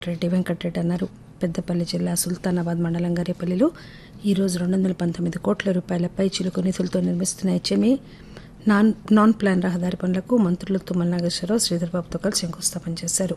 రెడ్డి వెంకటరెడ్డి అన్నారు పెద్దపల్లి జిల్లా సుల్తానాబాద్ మండలం గరేపల్లిలో ఈరోజు రెండు వందల పంతొమ్మిది కోట్ల రూపాయల పై చిలుకు నిధులతో నిర్మిస్తున్న హెచ్ఎంఈ నాన్ నాన్ ప్లాన్ రహదారి పనులకు మంత్రులు తుమ్మల నాగేశ్వరరావు శ్రీధర్బాబుతో కలిసి శంకుస్థాపన చేశారు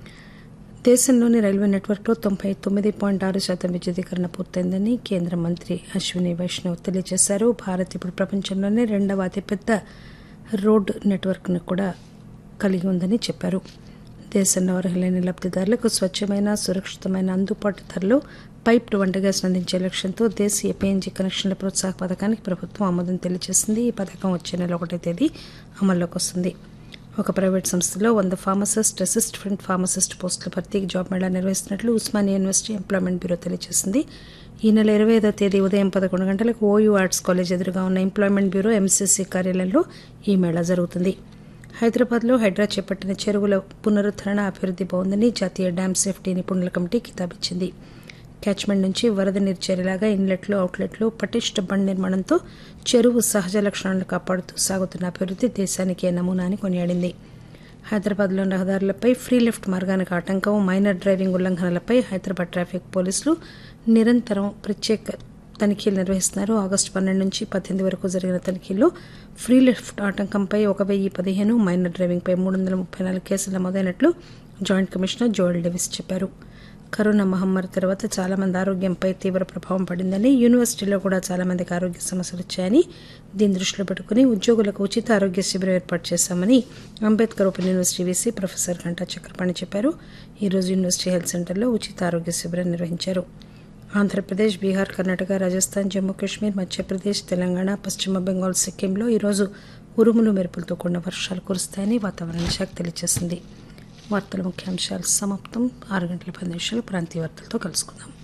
దేశంలోని రైల్వే నెట్వర్క్లో తొంభై తొమ్మిది పాయింట్ ఆరు శాతం విద్యుదీకరణ పూర్తయిందని కేంద్ర మంత్రి అశ్విని వైష్ణవ్ తెలియజేశారు భారత్ ఇప్పుడు ప్రపంచంలోనే రెండవ అతిపెద్ద రోడ్ నెట్వర్క్ను కూడా కలిగి ఉందని చెప్పారు దేశంలో అర్హులైన లబ్దిదారులకు స్వచ్ఛమైన సురక్షితమైన అందుబాటు ధరలో పైప్డ్ వంట గ్యాస్ అందించే లక్ష్యంతో దేశీయ పీఎన్జీ కనెక్షన్ల ప్రోత్సాహ పథకానికి ప్రభుత్వం ఆమోదం తెలియజేసింది ఈ పథకం వచ్చే నెల ఒకటో తేదీ అమల్లోకి వస్తుంది ఒక ప్రైవేట్ సంస్థలో వంద ఫార్మసిస్ట్ అసిస్టెంట్ ఫార్మసిస్ట్ పోస్టుల భర్తీకి జాబ్ మేళా నిర్వహిస్తున్నట్లు ఉస్మానియా యూనివర్సిటీ ఎంప్లాయ్మెంట్ బ్యూరో తెలియజేసింది ఈ నెల ఇరవై ఐదో తేదీ ఉదయం పదకొండు గంటలకు ఓయూ ఆర్ట్స్ కాలేజ్ ఎదురుగా ఉన్న ఎంప్లాయ్మెంట్ బ్యూరో ఎంసీసీ కార్యాలయంలో ఈ మేళా జరుగుతుంది హైదరాబాద్లో హైడ్రా చేపట్టిన చెరువుల పునరుద్దరణ అభివృద్ధి బాగుందని జాతీయ డ్యామ్ సేఫ్టీ నిపుణుల కమిటీ కితాబిచ్చింది క్యాచ్మెంట్ నుంచి వరద నీరు చేరేలాగా ఇన్లెట్లు అవుట్లెట్లు పటిష్ట బండ్ నిర్మాణంతో చెరువు సహజ లక్షణాలను కాపాడుతూ సాగుతున్న అభివృద్ధి దేశానికే నమూనా అని కొనియాడింది హైదరాబాద్లోని రహదారులపై ఫ్రీ లెఫ్ట్ మార్గానికి ఆటంకం మైనర్ డ్రైవింగ్ ఉల్లంఘనలపై హైదరాబాద్ ట్రాఫిక్ పోలీసులు నిరంతరం ప్రత్యేక తనిఖీలు నిర్వహిస్తున్నారు ఆగస్టు పన్నెండు నుంచి పద్దెనిమిది వరకు జరిగిన తనిఖీల్లో ఫ్రీ లెఫ్ట్ ఆటంకంపై ఒక వెయ్యి పదిహేను మైనర్ డ్రైవింగ్పై మూడు వందల ముప్పై నాలుగు కేసులు నమోదైనట్లు జాయింట్ కమిషనర్ జోయల్ డెవిస్ చెప్పారు కరోనా మహమ్మారి తర్వాత చాలా మంది ఆరోగ్యంపై తీవ్ర ప్రభావం పడిందని యూనివర్సిటీలో కూడా చాలా మందికి ఆరోగ్య సమస్యలు వచ్చాయని దీన్ని దృష్టిలో పెట్టుకుని ఉద్యోగులకు ఉచిత ఆరోగ్య శిబిరం ఏర్పాటు చేశామని Ambedkar open university VC professor Ghanta Chakrapani చెప్పారు ఈరోజు యూనివర్సిటీ హెల్త్ సెంటర్లో ఉచిత ఆరోగ్య శిబిరం నిర్వహించారు ఆంధ్రప్రదేశ్ బీహార్ కర్ణాటక రాజస్థాన్ జమ్మూ కాశ్మీర్ మధ్యప్రదేశ్ తెలంగాణ పశ్చిమ బెంగాల్ సిక్కింలో ఈరోజు ఉరుములు మెరుపులతో కూడిన వర్షాలు కురుస్తాయని వాతావరణ శాఖ తెలియజేసింది వార్తల ముఖ్యాంశాలు సమాప్తం ఆరు గంటల పది నిమిషాలు ప్రాంతీయ వార్తలతో కలుసుకుందాం